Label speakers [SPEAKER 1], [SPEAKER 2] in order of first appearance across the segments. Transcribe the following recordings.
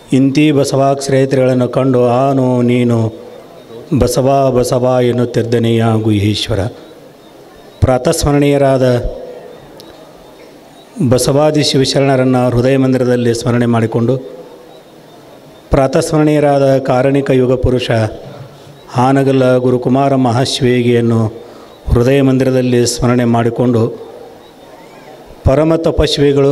[SPEAKER 1] ಇಂತಿ ಬಸವಾಕ್ಷರೇತ್ರಗಳನ್ನು ಕಂಡು ಆನು ನೀನು ಬಸವ ಬಸವ ಎನ್ನುತ್ತಿದ್ದನೆಯ ಗುಹೇಶ್ವರ ಪ್ರಾತಸ್ಮರಣೀಯರಾದ ಬಸವಾದಿ ಶಿವಶರಣರನ್ನು ಹೃದಯ ಮಂದಿರದಲ್ಲಿ ಸ್ಮರಣೆ ಮಾಡಿಕೊಂಡು ಪ್ರಾತಸ್ಮರಣೀಯರಾದ ಕಾರಣಿಕ ಯುಗ ಪುರುಷ ಹಾನಗಲ್ಲ ಗುರುಕುಮಾರ ಮಹಾಶ್ವೇಗಿಯನ್ನು ಹೃದಯ ಮಂದಿರದಲ್ಲಿ ಸ್ಮರಣೆ ಮಾಡಿಕೊಂಡು ಪರಮ ತಪಸ್ವಿಗಳು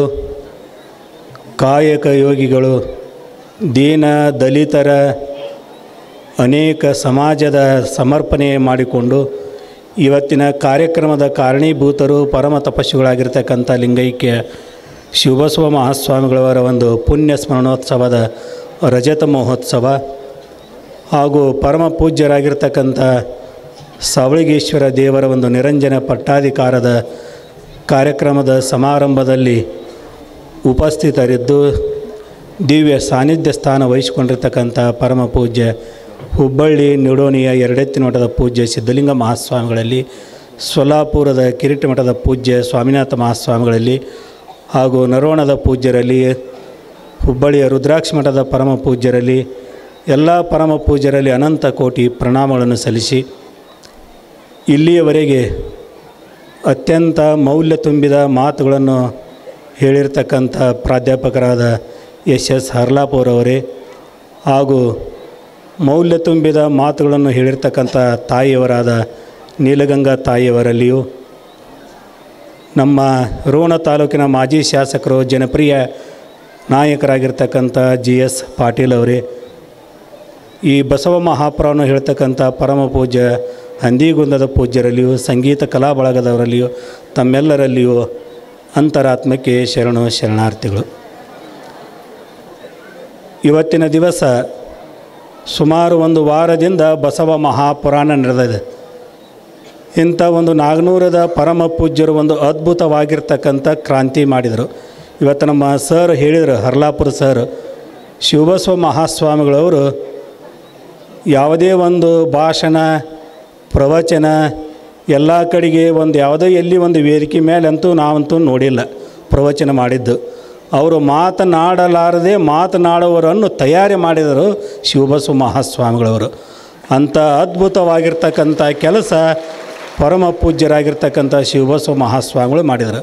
[SPEAKER 1] ಕಾಯಕ ಯೋಗಿಗಳು ದೀನ ದಲಿತರ ಅನೇಕ ಸಮಾಜದ ಸಮರ್ಪಣೆ ಮಾಡಿಕೊಂಡು ಇವತ್ತಿನ ಕಾರ್ಯಕ್ರಮದ ಕಾರಣೀಭೂತರು ಪರಮ ತಪಸ್ವಿಗಳಾಗಿರ್ತಕ್ಕಂಥ ಲಿಂಗೈಕ್ಯ ಶಿವಬಸವ ಮಹಾಸ್ವಾಮಿಗಳವರ ಒಂದು ಪುಣ್ಯ ಸ್ಮರಣೋತ್ಸವದ ರಜತ ಮಹೋತ್ಸವ ಹಾಗೂ ಪರಮ ಪೂಜ್ಯರಾಗಿರ್ತಕ್ಕಂಥ ಸವಳಿಗೇಶ್ವರ ದೇವರ ಒಂದು ನಿರಂಜನ ಪಟ್ಟಾಧಿಕಾರದ ಕಾರ್ಯಕ್ರಮದ ಸಮಾರಂಭದಲ್ಲಿ ಉಪಸ್ಥಿತರಿದ್ದು ದಿವ್ಯ ಸಾನ್ನಿಧ್ಯ ಸ್ಥಾನ ವಹಿಸಿಕೊಂಡಿರ್ತಕ್ಕಂಥ ಪರಮ ಪೂಜ್ಯ ಹುಬ್ಬಳ್ಳಿ ನಿಡೋಣಿಯ ಎರಡೆತ್ತಿ ಮಠದ ಪೂಜ್ಯ ಸಿದ್ಧಲಿಂಗ ಮಹಾಸ್ವಾಮಿಗಳಲ್ಲಿ ಸೊಲ್ಲಾಪುರದ ಕಿರೀಟ ಮಠದ ಪೂಜ್ಯ ಸ್ವಾಮಿನಾಥ ಮಹಾಸ್ವಾಮಿಗಳಲ್ಲಿ ಹಾಗೂ ನರೋಣದ ಪೂಜ್ಯರಲ್ಲಿ ಹುಬ್ಬಳ್ಳಿಯ ರುದ್ರಾಕ್ಷ ಮಠದ ಪರಮ ಪೂಜ್ಯರಲ್ಲಿ ಎಲ್ಲ ಪರಮ ಪೂಜ್ಯರಲ್ಲಿ ಅನಂತ ಕೋಟಿ ಪ್ರಣಾಮಗಳನ್ನು ಸಲ್ಲಿಸಿ ಇಲ್ಲಿಯವರೆಗೆ ಅತ್ಯಂತ ಮೌಲ್ಯ ತುಂಬಿದ ಮಾತುಗಳನ್ನು ಹೇಳಿರ್ತಕ್ಕಂಥ ಪ್ರಾಧ್ಯಾಪಕರಾದ ಎಸ್ ಎಸ್ ಹರ್ಲಾಪುರವರೇ ಹಾಗೂ ಮೌಲ್ಯ ತುಂಬಿದ ಮಾತುಗಳನ್ನು ಹೇಳಿರ್ತಕ್ಕಂಥ ತಾಯಿಯವರಾದ ನೀಲಗಂಗಾ ತಾಯಿಯವರಲ್ಲಿಯೂ ನಮ್ಮ ರೋಣ ತಾಲೂಕಿನ ಮಾಜಿ ಶಾಸಕರು ಜನಪ್ರಿಯ ನಾಯಕರಾಗಿರ್ತಕ್ಕಂಥ ಜಿ ಎಸ್ ಪಾಟೀಲ್ ಅವರೇ ಈ ಬಸವ ಮಹಾಪುರವನ್ನು ಹೇಳ್ತಕ್ಕಂಥ ಪರಮ ಪೂಜ್ಯ ಹಂದಿಗುಂದದ ಪೂಜ್ಯರಲ್ಲಿಯೂ ಸಂಗೀತ ಕಲಾ ಬಳಗದವರಲ್ಲಿಯೂ ತಮ್ಮೆಲ್ಲರಲ್ಲಿಯೂ ಅಂತರಾತ್ಮಕ್ಕೆ ಶರಣು ಶರಣಾರ್ಥಿಗಳು ಇವತ್ತಿನ ದಿವಸ ಸುಮಾರು ಒಂದು ವಾರದಿಂದ ಬಸವ ಮಹಾಪುರಾಣ ನಡೆದಿದೆ ಇಂಥ ಒಂದು ನಾಗನೂರದ ಪರಮ ಪೂಜ್ಯರು ಒಂದು ಅದ್ಭುತವಾಗಿರ್ತಕ್ಕಂಥ ಕ್ರಾಂತಿ ಮಾಡಿದರು ಇವತ್ತು ನಮ್ಮ ಸರ್ ಹೇಳಿದರು ಹರ್ಲಾಪುರ ಸರ್ ಶಿವಬಸವ ಮಹಾಸ್ವಾಮಿಗಳವರು ಯಾವುದೇ ಒಂದು ಭಾಷಣ ಪ್ರವಚನ ಎಲ್ಲ ಕಡೆಗೆ ಒಂದು ಯಾವುದೋ ಎಲ್ಲಿ ಒಂದು ವೇದಿಕೆ ಮೇಲೆ ಅಂತೂ ನಾವಂತೂ ನೋಡಿಲ್ಲ ಪ್ರವಚನ ಮಾಡಿದ್ದು ಅವರು ಮಾತನಾಡಲಾರದೆ ಮಾತನಾಡುವವರನ್ನು ತಯಾರಿ ಮಾಡಿದರು ಶಿವಬಸವ ಮಹಾಸ್ವಾಮಿಗಳವರು ಅಂಥ ಅದ್ಭುತವಾಗಿರ್ತಕ್ಕಂಥ ಕೆಲಸ ಪರಮ ಪೂಜ್ಯರಾಗಿರ್ತಕ್ಕಂಥ ಶಿವಬಸವ ಮಹಾಸ್ವಾಮಿಗಳು ಮಾಡಿದರು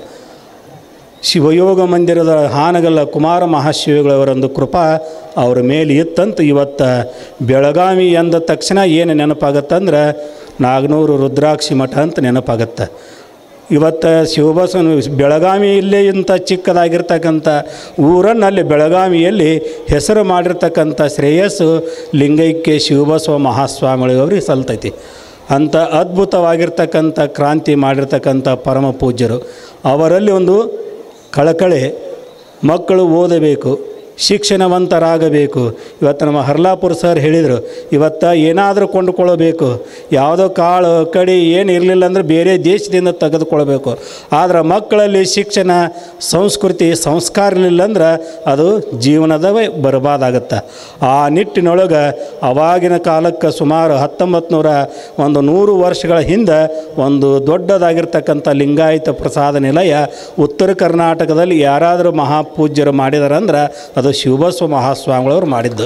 [SPEAKER 1] ಶಿವಯೋಗ ಮಂದಿರದ ಹಾನಗಲ್ಲ ಕುಮಾರ ಮಹಾಶಿವಗಳವರೊಂದು ಕೃಪಾ ಅವರ ಮೇಲೆ ಇತ್ತಂತ ಇವತ್ತು ಬೆಳಗಾವಿ ಎಂದ ತಕ್ಷಣ ಏನು ನೆನಪಾಗತ್ತಂದ್ರೆ ನಾಗನೂರು ರುದ್ರಾಕ್ಷಿ ಮಠ ಅಂತ ನೆನಪಾಗತ್ತೆ ಇವತ್ತು ಶಿವಬಸವನ ಬೆಳಗಾವಿ ಇಲ್ಲೇ ಇಂಥ ಚಿಕ್ಕದಾಗಿರ್ತಕ್ಕಂಥ ಊರನ್ನು ಅಲ್ಲಿ ಬೆಳಗಾವಿಯಲ್ಲಿ ಹೆಸರು ಮಾಡಿರ್ತಕ್ಕಂಥ ಶ್ರೇಯಸ್ಸು ಲಿಂಗೈಕ್ಯ ಶಿವಬಸವ ಮಹಾಸ್ವಾಮಿಗಳವ್ರಿಗೆ ಸಲ್ತೈತಿ ಅಂಥ ಅದ್ಭುತವಾಗಿರ್ತಕ್ಕಂಥ ಕ್ರಾಂತಿ ಮಾಡಿರ್ತಕ್ಕಂಥ ಪರಮ ಪೂಜ್ಯರು ಅವರಲ್ಲಿ ಒಂದು ಕಳಕಳೆ ಮಕ್ಕಳು ಓದಬೇಕು ಶಿಕ್ಷಣವಂತರಾಗಬೇಕು ಇವತ್ತು ನಮ್ಮ ಹರ್ಲಾಪುರ ಸರ್ ಹೇಳಿದರು ಇವತ್ತು ಏನಾದರೂ ಕೊಂಡುಕೊಳ್ಳಬೇಕು ಯಾವುದೋ ಕಾಳು ಕಡಿ ಏನು ಇರಲಿಲ್ಲ ಅಂದ್ರೆ ಬೇರೆ ದೇಶದಿಂದ ತೆಗೆದುಕೊಳ್ಬೇಕು ಆದರೆ ಮಕ್ಕಳಲ್ಲಿ ಶಿಕ್ಷಣ ಸಂಸ್ಕೃತಿ ಸಂಸ್ಕಾರ ಇರಲಿಲ್ಲ ಅಂದ್ರೆ ಅದು ಜೀವನದವೇ ಬರಬಾದಾಗತ್ತೆ ಆ ನಿಟ್ಟಿನೊಳಗೆ ಅವಾಗಿನ ಕಾಲಕ್ಕೆ ಸುಮಾರು ಹತ್ತೊಂಬತ್ತು ನೂರ ಒಂದು ನೂರು ವರ್ಷಗಳ ಹಿಂದೆ ಒಂದು ದೊಡ್ಡದಾಗಿರ್ತಕ್ಕಂಥ ಲಿಂಗಾಯತ ಪ್ರಸಾದ ನಿಲಯ ಉತ್ತರ ಕರ್ನಾಟಕದಲ್ಲಿ ಯಾರಾದರೂ ಮಹಾಪೂಜ್ಯರು ಮಾಡಿದಾರಂದ್ರೆ ಅದು ಶಿವಬಸವ ಮಹಾಸ್ವಾಮಿಗಳವ್ರು ಮಾಡಿದ್ದು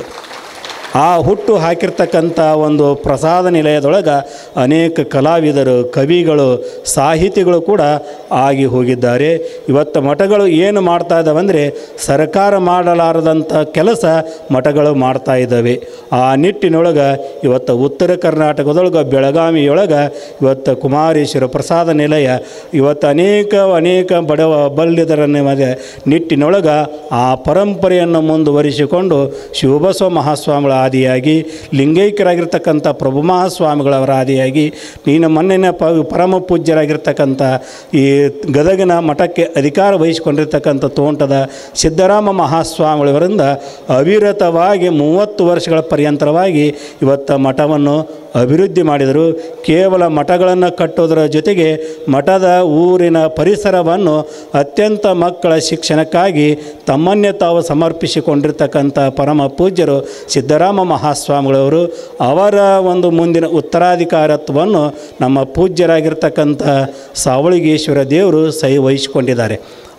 [SPEAKER 1] ಆ ಹುಟ್ಟು ಹಾಕಿರ್ತಕ್ಕಂಥ ಒಂದು ಪ್ರಸಾದ ನಿಲಯದೊಳಗೆ ಅನೇಕ ಕಲಾವಿದರು ಕವಿಗಳು ಸಾಹಿತಿಗಳು ಕೂಡ ಆಗಿ ಹೋಗಿದ್ದಾರೆ ಇವತ್ತು ಮಠಗಳು ಏನು ಮಾಡ್ತಾ ಇದ್ದಾವಂದರೆ ಸರ್ಕಾರ ಮಾಡಲಾರದಂಥ ಕೆಲಸ ಮಠಗಳು ಮಾಡ್ತಾ ಇದ್ದಾವೆ ಆ ನಿಟ್ಟಿನೊಳಗೆ ಇವತ್ತು ಉತ್ತರ ಕರ್ನಾಟಕದೊಳಗೆ ಬೆಳಗಾವಿಯೊಳಗೆ ಇವತ್ತು ಕುಮಾರೇಶ್ವರ ಪ್ರಸಾದ ನಿಲಯ ಇವತ್ತು ಅನೇಕ ಅನೇಕ ಬಡವ ಬಲ್ಲಿದರನ್ನ ಮದ ನಿಟ್ಟಿನೊಳಗೆ ಆ ಪರಂಪರೆಯನ್ನು ಮುಂದುವರಿಸಿಕೊಂಡು ಶಿವಬಸವ ಮಹಾಸ್ವಾಮಿಗಳ ಆದಿಯಾಗಿ ಲಿಂಗೈಕ್ಯರಾಗಿರ್ತಕ್ಕಂಥ ಪ್ರಭು ಮಹಾಸ್ವಾಮಿಗಳವರ ಆದಿಯಾಗಿ ನೀನು ಮೊನ್ನೆನ ಪ ಪರಮ ಪೂಜ್ಯರಾಗಿರ್ತಕ್ಕಂಥ ಈ ಗದಗಿನ ಮಠಕ್ಕೆ ಅಧಿಕಾರ ವಹಿಸಿಕೊಂಡಿರ್ತಕ್ಕಂಥ ತೋಂಟದ ಸಿದ್ದರಾಮ ಮಹಾಸ್ವಾಮಿಗಳವರಿಂದ ಅವಿರತವಾಗಿ ಮೂವತ್ತು ವರ್ಷಗಳ ಪರ್ಯಂತರವಾಗಿ ಇವತ್ತು ಮಠವನ್ನು ಅಭಿವೃದ್ಧಿ ಮಾಡಿದರು ಕೇವಲ ಮಠಗಳನ್ನು ಕಟ್ಟೋದರ ಜೊತೆಗೆ ಮಠದ ಊರಿನ ಪರಿಸರವನ್ನು ಅತ್ಯಂತ ಮಕ್ಕಳ ಶಿಕ್ಷಣಕ್ಕಾಗಿ ತಮ್ಮನ್ನೇ ತಾವು ಸಮರ್ಪಿಸಿಕೊಂಡಿರ್ತಕ್ಕಂಥ ಪರಮ ಪೂಜ್ಯರು ಸಿದ್ದರಾಮ ಮಹಾಸ್ವಾಮಿಗಳವರು ಅವರ ಒಂದು ಮುಂದಿನ ಉತ್ತರಾಧಿಕಾರತ್ವವನ್ನು ನಮ್ಮ ಪೂಜ್ಯರಾಗಿರ್ತಕ್ಕಂಥ ಸಾವಳಿಗೇಶ್ವರ ದೇವರು ಸಹಿ ವಹಿಸಿಕೊಂಡಿದ್ದಾರೆ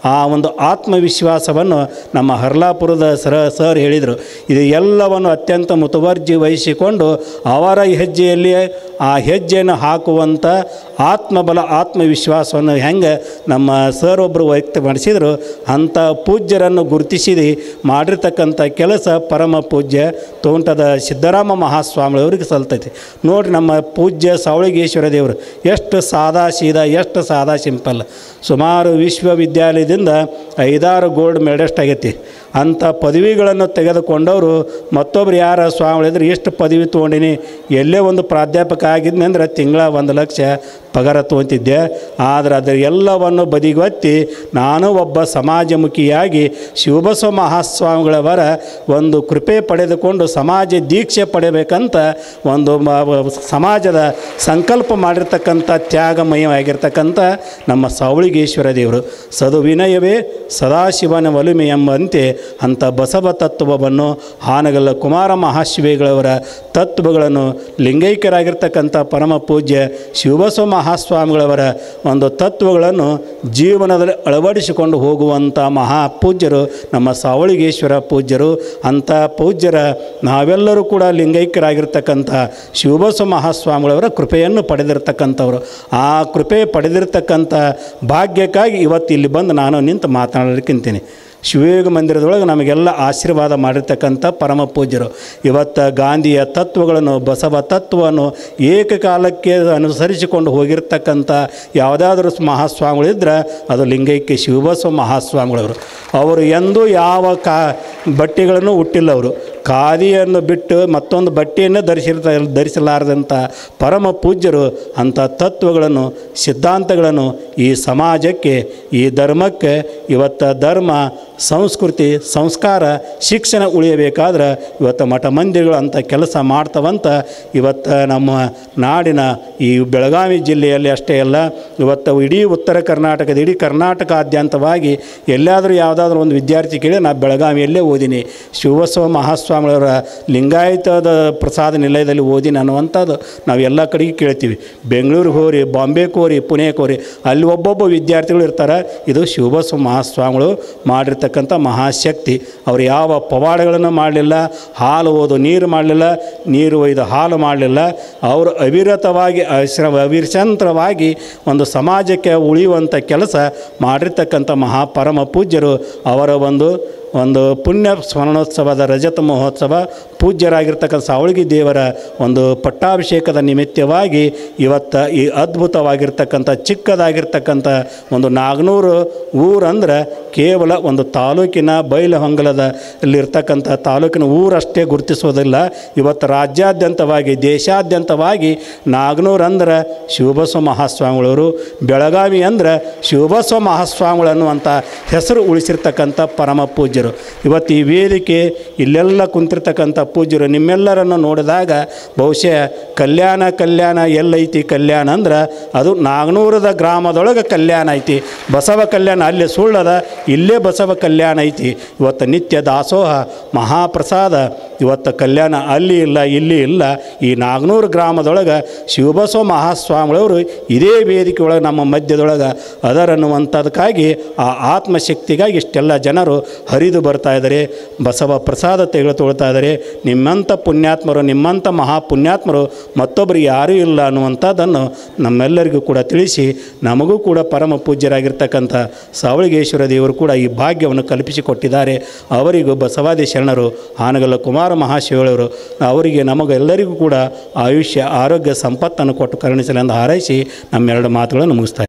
[SPEAKER 1] ಆ ಒಂದು ಆತ್ಮವಿಶ್ವಾಸವನ್ನು ನಮ್ಮ ಹರ್ಲಾಪುರದ ಸರ ಸರ್ ಹೇಳಿದರು ಇದು ಎಲ್ಲವನ್ನು ಅತ್ಯಂತ ಮುತುವರ್ಜಿ ವಹಿಸಿಕೊಂಡು ಅವರ ಹೆಜ್ಜೆಯಲ್ಲಿ ಆ ಹೆಜ್ಜೆಯನ್ನು ಹಾಕುವಂಥ ಆತ್ಮಬಲ ಆತ್ಮವಿಶ್ವಾಸವನ್ನು ಹೆಂಗೆ ನಮ್ಮ ಸರ್ ಒಬ್ಬರು ವ್ಯಕ್ತಪಡಿಸಿದರು ಅಂಥ ಪೂಜ್ಯರನ್ನು ಗುರುತಿಸಿದ ಮಾಡಿರ್ತಕ್ಕಂಥ ಕೆಲಸ ಪರಮ ಪೂಜ್ಯ ತೋಂಟದ ಸಿದ್ದರಾಮ ಮಹಾಸ್ವಾಮಿಯವರಿಗೆ ಸಲ್ತೈತಿ ನೋಡ್ರಿ ನಮ್ಮ ಪೂಜ್ಯ ಸಾವಳಿಗೇಶ್ವರ ದೇವರು ಎಷ್ಟು ಸಾದಾ ಸೀದಾ ಎಷ್ಟು ಸಾದಾ ಸಿಂಪಲ್ ಸುಮಾರು ವಿಶ್ವವಿದ್ಯಾಲಯದಿಂದ ಐದಾರು ಗೋಲ್ಡ್ ಮೆಡಲಿಸ್ಟ್ ಆಗೈತಿ ಅಂಥ ಪದವಿಗಳನ್ನು ತೆಗೆದುಕೊಂಡವರು ಮತ್ತೊಬ್ರು ಯಾರ ಸ್ವಾಮಿಗಳಿದ್ರೆ ಎಷ್ಟು ಪದವಿ ತೊಗೊಂಡಿನಿ ಎಲ್ಲೇ ಒಂದು ಪ್ರಾಧ್ಯಾಪಕ ಆಗಿದ್ನಿ ಅಂದ್ರೆ ತಿಂಗಳ ಒಂದು ಲಕ್ಷ ಪಗಾರ ತೊಗೊತಿದ್ದೆ ಆದರೆ ಅದರ ಎಲ್ಲವನ್ನು ಬದಿಗೊತ್ತಿ ನಾನು ಒಬ್ಬ ಸಮಾಜಮುಖಿಯಾಗಿ ಶಿವಬಸವ ಮಹಾಸ್ವಾಮಿಗಳವರ ಒಂದು ಕೃಪೆ ಪಡೆದುಕೊಂಡು ಸಮಾಜ ದೀಕ್ಷೆ ಪಡೆಯಬೇಕಂತ ಒಂದು ಮ- ವ- ಸಮಾಜದ ಸಂಕಲ್ಪ ಮಾಡಿರ್ತಕ್ಕಂಥ ತ್ಯಾಗಮಯವಾಗಿರ್ತಕ್ಕಂಥ ನಮ್ಮ ಸಾವಳಿಗೇಶ್ವರ ದೇವರು ಸದು ವಿನಯವೇ ಸದಾಶಿವನ ಒಲುಮೆ ಎಂಬಂತೆ ಅಂಥ ಬಸವ ತತ್ವವನ್ನು ಹಾನಗಲ್ಲ ಕುಮಾರ ಮಹಾಶಿವೇಗಳವರ ತತ್ವಗಳನ್ನು ಲಿಂಗೈಕ್ಯರಾಗಿರ್ತಕ್ಕಂಥ ಪರಮ ಪೂಜ್ಯ ಶಿವಬಸವ ಮಹಾಸ್ವಾಮಿಗಳವರ ಒಂದು ತತ್ವಗಳನ್ನು ಜೀವನದಲ್ಲಿ ಅಳವಡಿಸಿಕೊಂಡು ಹೋಗುವಂಥ ಮಹಾಪೂಜ್ಯರು ನಮ್ಮ ಸಾವಳಿಗೇಶ್ವರ ಪೂಜ್ಯರು ಅಂಥ ಪೂಜ್ಯರ ನಾವೆಲ್ಲರೂ ಕೂಡ ಲಿಂಗೈಕ್ಯರಾಗಿರ್ತಕ್ಕಂಥ ಶಿವಬಸವ ಮಹಾಸ್ವಾಮಿಗಳವರ ಕೃಪೆಯನ್ನು ಪಡೆದಿರ್ತಕ್ಕಂಥವ್ರು ಆ ಕೃಪೆ ಪಡೆದಿರ್ತಕ್ಕಂಥ ಭಾಗ್ಯಕ್ಕಾಗಿ ಇವತ್ತು ಇಲ್ಲಿ ಬಂದು ನಾನು ನಿಂತು ಮಾತನಾಡಲಿಕ್ಕಿಂತೀನಿ ಶಿವಯೋಗ ಮಂದಿರದೊಳಗೆ ನಮಗೆಲ್ಲ ಆಶೀರ್ವಾದ ಮಾಡಿರ್ತಕ್ಕಂಥ ಪರಮ ಪೂಜ್ಯರು ಇವತ್ತು ಗಾಂಧಿಯ ತತ್ವಗಳನ್ನು ಬಸವ ತತ್ವವನ್ನು ಏಕಕಾಲಕ್ಕೆ ಅನುಸರಿಸಿಕೊಂಡು ಹೋಗಿರ್ತಕ್ಕಂಥ ಯಾವುದಾದ್ರೂ ಮಹಾಸ್ವಾಮಿಗಳಿದ್ರೆ ಅದು ಲಿಂಗೈಕ್ಯ ಶಿವಬಸವ ಮಹಾಸ್ವಾಮಿಗಳವರು ಅವರು ಎಂದೂ ಯಾವ ಕಾ ಬಟ್ಟೆಗಳನ್ನು ಹುಟ್ಟಿಲ್ಲ ಅವರು ಖಾದಿಯನ್ನು ಬಿಟ್ಟು ಮತ್ತೊಂದು ಬಟ್ಟೆಯನ್ನು ಧರಿಸಿರ್ತ ಧರಿಸಲಾರದಂಥ ಪರಮ ಪೂಜ್ಯರು ಅಂಥ ತತ್ವಗಳನ್ನು ಸಿದ್ಧಾಂತಗಳನ್ನು ಈ ಸಮಾಜಕ್ಕೆ ಈ ಧರ್ಮಕ್ಕೆ ಇವತ್ತು ಧರ್ಮ ಸಂಸ್ಕೃತಿ ಸಂಸ್ಕಾರ ಶಿಕ್ಷಣ ಉಳಿಯಬೇಕಾದ್ರೆ ಇವತ್ತು ಮಠ ಮಂದಿರಗಳು ಅಂಥ ಕೆಲಸ ಮಾಡ್ತವಂತ ಇವತ್ತು ನಮ್ಮ ನಾಡಿನ ಈ ಬೆಳಗಾವಿ ಜಿಲ್ಲೆಯಲ್ಲಿ ಅಷ್ಟೇ ಅಲ್ಲ ಇವತ್ತು ಇಡೀ ಉತ್ತರ ಕರ್ನಾಟಕದ ಇಡೀ ಕರ್ನಾಟಕಾದ್ಯಂತವಾಗಿ ಎಲ್ಲಾದರೂ ಯಾವುದಾದ್ರೂ ಒಂದು ವಿದ್ಯಾರ್ಥಿ ಕೇಳಿ ನಾನು ಬೆಳಗಾವಿಯಲ್ಲೇ ಓದಿನಿ ಶಿವಬಸವ ಮಹಾಸ್ವಾಮಿಯವರ ಲಿಂಗಾಯತದ ಪ್ರಸಾದ ನಿಲಯದಲ್ಲಿ ಓದಿನಿ ಅನ್ನುವಂಥದ್ದು ನಾವು ಎಲ್ಲ ಕಡೆಗೆ ಕೇಳ್ತೀವಿ ಬೆಂಗಳೂರಿಗೆ ಹೋರಿ ಬಾಂಬೆಗೆ ಹೋರಿ ಪುಣೆಗೆ ಹೋರಿ ಅಲ್ಲಿ ಒಬ್ಬೊಬ್ಬ ವಿದ್ಯಾರ್ಥಿಗಳು ಇರ್ತಾರೆ ಇದು ಶಿವಬಸವ ಮಹಾಸ್ವಾಮಿಗಳು ಮಾಡಿರ್ತಕ್ಕಂಥ ಮಹಾಶಕ್ತಿ ಅವರು ಯಾವ ಪವಾಡಗಳನ್ನು ಮಾಡಲಿಲ್ಲ ಹಾಲು ಓದು ನೀರು ಮಾಡಲಿಲ್ಲ ನೀರು ಒಯ್ದು ಹಾಲು ಮಾಡಲಿಲ್ಲ ಅವರು ಅವಿರತವಾಗಿ ಅಶ್ರ ಅವಿರಚಂತ್ರವಾಗಿ ಒಂದು ಸಮಾಜಕ್ಕೆ ಉಳಿಯುವಂಥ ಕೆಲಸ ಮಾಡಿರ್ತಕ್ಕಂಥ ಮಹಾಪರಮ ಪೂಜ್ಯರು ಅವರ ಒಂದು ಒಂದು ಪುಣ್ಯ ಸ್ಮರಣೋತ್ಸವದ ರಜತ ಮಹೋತ್ಸವ ಪೂಜ್ಯರಾಗಿರ್ತಕ್ಕಂಥ ಸಾವಳಗಿ ದೇವರ ಒಂದು ಪಟ್ಟಾಭಿಷೇಕದ ನಿಮಿತ್ತವಾಗಿ ಇವತ್ತು ಈ ಅದ್ಭುತವಾಗಿರ್ತಕ್ಕಂಥ ಚಿಕ್ಕದಾಗಿರ್ತಕ್ಕಂಥ ಒಂದು ನಾಗನೂರು ಊರಂದ್ರೆ ಕೇವಲ ಒಂದು ತಾಲೂಕಿನ ಬೈಲಹೊಂಗಲದ ಇರ್ತಕ್ಕಂಥ ತಾಲೂಕಿನ ಊರಷ್ಟೇ ಗುರುತಿಸೋದಿಲ್ಲ ಇವತ್ತು ರಾಜ್ಯಾದ್ಯಂತವಾಗಿ ದೇಶಾದ್ಯಂತವಾಗಿ ನಾಗನೂರು ಅಂದ್ರೆ ಶಿವಬಸವ ಮಹಾಸ್ವಾಮಿಗಳವರು ಬೆಳಗಾವಿ ಅಂದ್ರೆ ಶಿವಬಸವ ಮಹಾಸ್ವಾಮಿಗಳು ಅನ್ನುವಂಥ ಹೆಸರು ಉಳಿಸಿರ್ತಕ್ಕಂಥ ಪರಮ ಪೂಜ್ಯರು ಇವತ್ತು ಈ ವೇದಿಕೆ ಇಲ್ಲೆಲ್ಲ ಕುಂತಿರ್ತಕ್ಕಂಥ ಪೂಜ್ಯರು ನಿಮ್ಮೆಲ್ಲರನ್ನು ನೋಡಿದಾಗ ಬಹುಶಃ ಕಲ್ಯಾಣ ಕಲ್ಯಾಣ ಎಲ್ಲೈತಿ ಕಲ್ಯಾಣ ಅಂದ್ರೆ ಅದು ನಾಗನೂರದ ಗ್ರಾಮದೊಳಗೆ ಕಲ್ಯಾಣ ಐತಿ ಬಸವ ಕಲ್ಯಾಣ ಅಲ್ಲಿ ಸುಳ್ಳದ ಇಲ್ಲೇ ಬಸವ ಕಲ್ಯಾಣ ಐತಿ ಇವತ್ತು ನಿತ್ಯ ದಾಸೋಹ ಮಹಾಪ್ರಸಾದ ಇವತ್ತು ಕಲ್ಯಾಣ ಅಲ್ಲಿ ಇಲ್ಲ ಇಲ್ಲಿ ಇಲ್ಲ ಈ ನಾಗನೂರು ಗ್ರಾಮದೊಳಗೆ ಶಿವಬಸವ ಮಹಾಸ್ವಾಮಿಗಳವರು ಇದೇ ವೇದಿಕೆ ಒಳಗೆ ನಮ್ಮ ಮಧ್ಯದೊಳಗೆ ಅದರನ್ನುವಂಥದಕ್ಕಾಗಿ ಆ ಆತ್ಮಶಕ್ತಿಗಾಗಿ ಇಷ್ಟೆಲ್ಲ ಜನರು ಹರಿದು ಬರ್ತಾ ಇದ್ದಾರೆ ಬಸವ ಪ್ರಸಾದ ತೆಗೆದುಕೊಳ್ತಾ ಇದ್ದಾರೆ ನಿಮ್ಮಂಥ ಪುಣ್ಯಾತ್ಮರು ನಿಮ್ಮಂಥ ಮಹಾಪುಣ್ಯಾತ್ಮರು ಮತ್ತೊಬ್ಬರು ಯಾರೂ ಇಲ್ಲ ಅನ್ನುವಂಥದ್ದನ್ನು ನಮ್ಮೆಲ್ಲರಿಗೂ ಕೂಡ ತಿಳಿಸಿ ನಮಗೂ ಕೂಡ ಪರಮ ಪೂಜ್ಯರಾಗಿರ್ತಕ್ಕಂಥ ಸಾವಳಿಗೇಶ್ವರ ದೇವರು ಕೂಡ ಈ ಭಾಗ್ಯವನ್ನು ಕಲ್ಪಿಸಿಕೊಟ್ಟಿದ್ದಾರೆ ಅವರಿಗೂ ಬಸವಾದಿ ಶರಣರು ಆನಗಲ್ಲ ಕುಮಾರ ಮಹಾಶಿವಳವರು ಅವರಿಗೆ ನಮಗೆಲ್ಲರಿಗೂ ಕೂಡ ಆಯುಷ್ಯ ಆರೋಗ್ಯ ಸಂಪತ್ತನ್ನು ಕೊಟ್ಟು ಕರುಣಿಸಲೆಂದು ಹಾರೈಸಿ ನಮ್ಮೆರಡು ಮಾತುಗಳನ್ನು ಮುಗಿಸ್ತಾರೆ